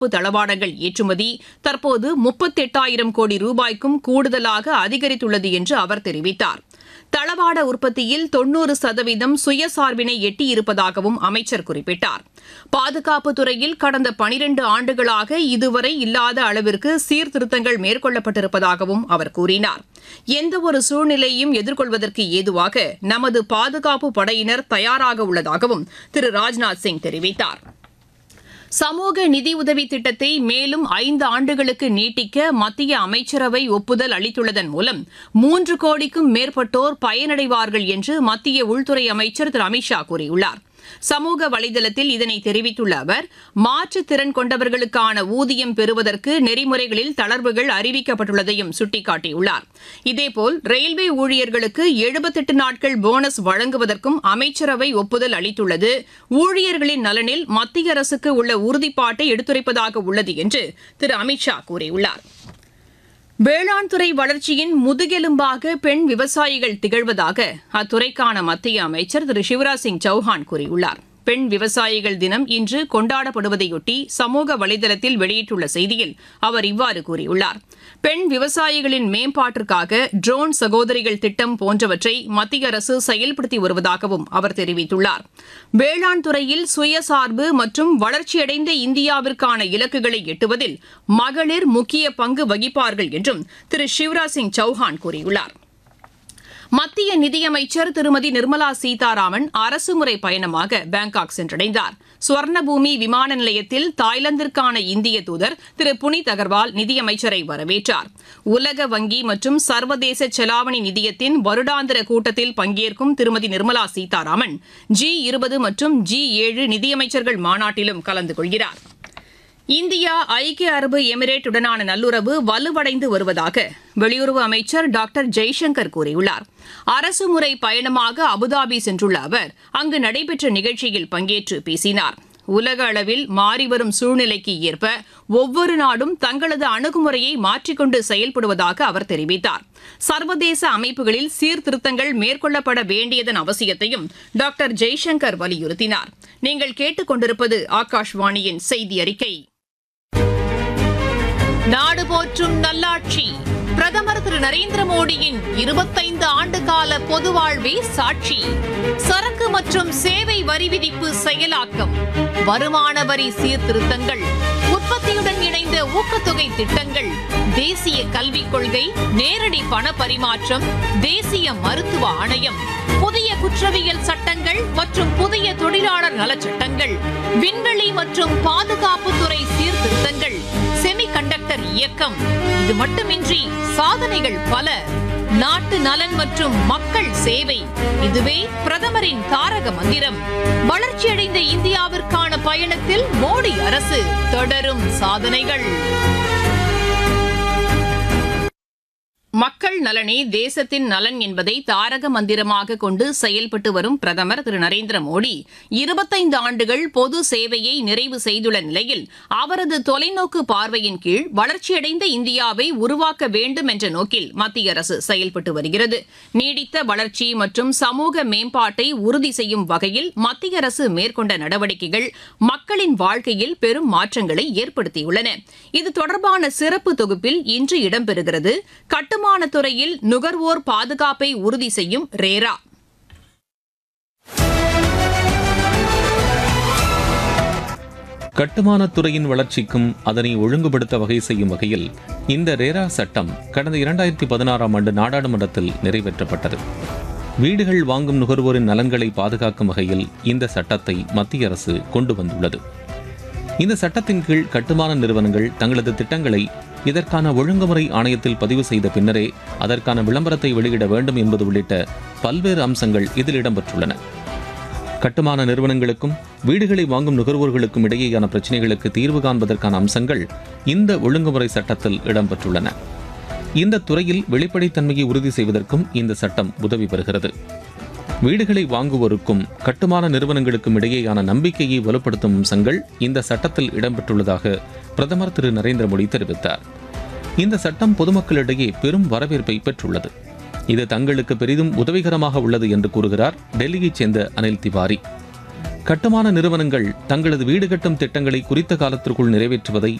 தளவாடங்கள் ஏற்றுமதி தற்போது முப்பத்தெட்டாயிரம் கோடி ரூபாய்க்கும் கூடுதலாக அதிகரித்துள்ளது என்று அவர் தெரிவித்தார் தளவாட உற்பத்தியில் தொன்னூறு சதவீதம் சுயசார்பினை எட்டியிருப்பதாகவும் அமைச்சர் குறிப்பிட்டார் பாதுகாப்பு துறையில் கடந்த பனிரண்டு ஆண்டுகளாக இதுவரை இல்லாத அளவிற்கு சீர்திருத்தங்கள் மேற்கொள்ளப்பட்டிருப்பதாகவும் அவர் கூறினார் எந்தவொரு சூழ்நிலையும் எதிர்கொள்வதற்கு ஏதுவாக நமது பாதுகாப்பு படையினர் தயாராக உள்ளதாகவும் திரு ராஜ்நாத் சிங் தெரிவித்தார் சமூக நிதியுதவி திட்டத்தை மேலும் ஐந்து ஆண்டுகளுக்கு நீட்டிக்க மத்திய அமைச்சரவை ஒப்புதல் அளித்துள்ளதன் மூலம் மூன்று கோடிக்கும் மேற்பட்டோர் பயனடைவார்கள் என்று மத்திய உள்துறை அமைச்சர் திரு அமித்ஷா கூறியுள்ளார் சமூக வலைதளத்தில் இதனை தெரிவித்துள்ள அவர் மாற்றுத்திறன் கொண்டவர்களுக்கான ஊதியம் பெறுவதற்கு நெறிமுறைகளில் தளர்வுகள் அறிவிக்கப்பட்டுள்ளதையும் சுட்டிக்காட்டியுள்ளார் இதேபோல் ரயில்வே ஊழியர்களுக்கு எழுபத்தெட்டு நாட்கள் போனஸ் வழங்குவதற்கும் அமைச்சரவை ஒப்புதல் அளித்துள்ளது ஊழியர்களின் நலனில் மத்திய அரசுக்கு உள்ள உறுதிப்பாட்டை எடுத்துரைப்பதாக உள்ளது என்று திரு அமித்ஷா கூறியுள்ளார் வேளாண் துறை வளர்ச்சியின் முதுகெலும்பாக பெண் விவசாயிகள் திகழ்வதாக அத்துறைக்கான மத்திய அமைச்சர் திரு சிவராஜ் சிங் சௌஹான் கூறியுள்ளார் பெண் விவசாயிகள் தினம் இன்று கொண்டாடப்படுவதையொட்டி சமூக வலைதளத்தில் வெளியிட்டுள்ள செய்தியில் அவர் இவ்வாறு கூறியுள்ளார் பெண் விவசாயிகளின் மேம்பாட்டிற்காக ட்ரோன் சகோதரிகள் திட்டம் போன்றவற்றை மத்திய அரசு செயல்படுத்தி வருவதாகவும் அவர் தெரிவித்துள்ளார் வேளாண் துறையில் சுயசார்பு மற்றும் வளர்ச்சியடைந்த இந்தியாவிற்கான இலக்குகளை எட்டுவதில் மகளிர் முக்கிய பங்கு வகிப்பார்கள் என்றும் திரு சிவராஜ் சிங் சௌஹான் கூறியுள்ளார் மத்திய நிதியமைச்சர் திருமதி நிர்மலா சீதாராமன் அரசுமுறை பயணமாக பாங்காக் சென்றடைந்தார் சுவர்ணபூமி விமான நிலையத்தில் தாய்லாந்திற்கான இந்திய தூதர் திரு புனித் அகர்வால் நிதியமைச்சரை வரவேற்றார் உலக வங்கி மற்றும் சர்வதேச செலாவணி நிதியத்தின் வருடாந்திர கூட்டத்தில் பங்கேற்கும் திருமதி நிர்மலா சீதாராமன் ஜி இருபது மற்றும் ஜி ஏழு நிதியமைச்சர்கள் மாநாட்டிலும் கலந்து கொள்கிறார் இந்தியா ஐக்கிய அரபு எமிரேட் உடனான நல்லுறவு வலுவடைந்து வருவதாக வெளியுறவு அமைச்சர் டாக்டர் ஜெய்சங்கர் கூறியுள்ளார் அரசுமுறை பயணமாக அபுதாபி சென்றுள்ள அவர் அங்கு நடைபெற்ற நிகழ்ச்சியில் பங்கேற்று பேசினார் உலக அளவில் மாறிவரும் சூழ்நிலைக்கு ஏற்ப ஒவ்வொரு நாடும் தங்களது அணுகுமுறையை மாற்றிக்கொண்டு செயல்படுவதாக அவர் தெரிவித்தார் சர்வதேச அமைப்புகளில் சீர்திருத்தங்கள் மேற்கொள்ளப்பட வேண்டியதன் அவசியத்தையும் டாக்டர் ஜெய்சங்கர் வலியுறுத்தினார் நீங்கள் கேட்டுக்கொண்டிருப்பது ஆகாஷ்வாணியின் செய்தி அறிக்கை நாடு போற்றும் நல்லாட்சி பிரதமர் திரு நரேந்திர மோடியின் இருபத்தைந்து ஆண்டு கால பொது வாழ்வே சாட்சி சரக்கு மற்றும் சேவை வரி விதிப்பு செயலாக்கம் வருமான வரி சீர்திருத்தங்கள் உற்பத்தியுடன் இணைந்த ஊக்கத்தொகை திட்டங்கள் தேசிய கல்விக் கொள்கை நேரடி பண பரிமாற்றம் தேசிய மருத்துவ ஆணையம் புதிய குற்றவியல் சட்டங்கள் மற்றும் புதிய தொழிலாளர் நலச்சட்டங்கள் விண்வெளி மற்றும் பாதுகாப்புத்துறை சீர்திருத்தங்கள் செமிகண்டக்டர் இயக்கம் இது மட்டுமின்றி சாதனைகள் பல நாட்டு நலன் மற்றும் மக்கள் சேவை இதுவே பிரதமரின் தாரக மந்திரம் வளர்ச்சியடைந்த இந்தியாவிற்கான பயணத்தில் மோடி அரசு தொடரும் சாதனைகள் மக்கள் நலனே தேசத்தின் நலன் என்பதை தாரக மந்திரமாக கொண்டு செயல்பட்டு வரும் பிரதமர் திரு நரேந்திர மோடி இருபத்தைந்து ஆண்டுகள் பொது சேவையை நிறைவு செய்துள்ள நிலையில் அவரது தொலைநோக்கு பார்வையின் கீழ் வளர்ச்சியடைந்த இந்தியாவை உருவாக்க வேண்டும் என்ற நோக்கில் மத்திய அரசு செயல்பட்டு வருகிறது நீடித்த வளர்ச்சி மற்றும் சமூக மேம்பாட்டை உறுதி செய்யும் வகையில் மத்திய அரசு மேற்கொண்ட நடவடிக்கைகள் மக்களின் வாழ்க்கையில் பெரும் மாற்றங்களை ஏற்படுத்தியுள்ளன இது தொடர்பான சிறப்பு தொகுப்பில் இன்று இடம்பெறுகிறது கட்டுமான துறையில் நுகர்வோர் பாதுகாப்பை உறுதி செய்யும் ரேரா கட்டுமானத் துறையின் வளர்ச்சிக்கும் அதனை ஒழுங்குபடுத்த வகை செய்யும் வகையில் இந்த ரேரா சட்டம் கடந்த இரண்டாயிரத்தி பதினாறாம் ஆண்டு நாடாளுமன்றத்தில் நிறைவேற்றப்பட்டது வீடுகள் வாங்கும் நுகர்வோரின் நலன்களை பாதுகாக்கும் வகையில் இந்த சட்டத்தை மத்திய அரசு கொண்டு வந்துள்ளது இந்த சட்டத்தின் கீழ் கட்டுமான நிறுவனங்கள் தங்களது திட்டங்களை இதற்கான ஒழுங்குமுறை ஆணையத்தில் பதிவு செய்த பின்னரே அதற்கான விளம்பரத்தை வெளியிட வேண்டும் என்பது உள்ளிட்ட பல்வேறு அம்சங்கள் இதில் இடம்பெற்றுள்ளன கட்டுமான நிறுவனங்களுக்கும் வீடுகளை வாங்கும் நுகர்வோர்களுக்கும் இடையேயான பிரச்சினைகளுக்கு தீர்வு காண்பதற்கான அம்சங்கள் இந்த ஒழுங்குமுறை சட்டத்தில் இடம்பெற்றுள்ளன இந்த துறையில் வெளிப்படைத்தன்மையை உறுதி செய்வதற்கும் இந்த சட்டம் உதவி பெறுகிறது வீடுகளை வாங்குவோருக்கும் கட்டுமான நிறுவனங்களுக்கும் இடையேயான நம்பிக்கையை வலுப்படுத்தும் அம்சங்கள் இந்த சட்டத்தில் இடம்பெற்றுள்ளதாக பிரதமர் திரு நரேந்திர மோடி தெரிவித்தார் இந்த சட்டம் பொதுமக்களிடையே பெரும் வரவேற்பை பெற்றுள்ளது இது தங்களுக்கு பெரிதும் உதவிகரமாக உள்ளது என்று கூறுகிறார் டெல்லியைச் சேர்ந்த அனில் திவாரி கட்டுமான நிறுவனங்கள் தங்களது வீடு கட்டும் திட்டங்களை குறித்த காலத்திற்குள் நிறைவேற்றுவதை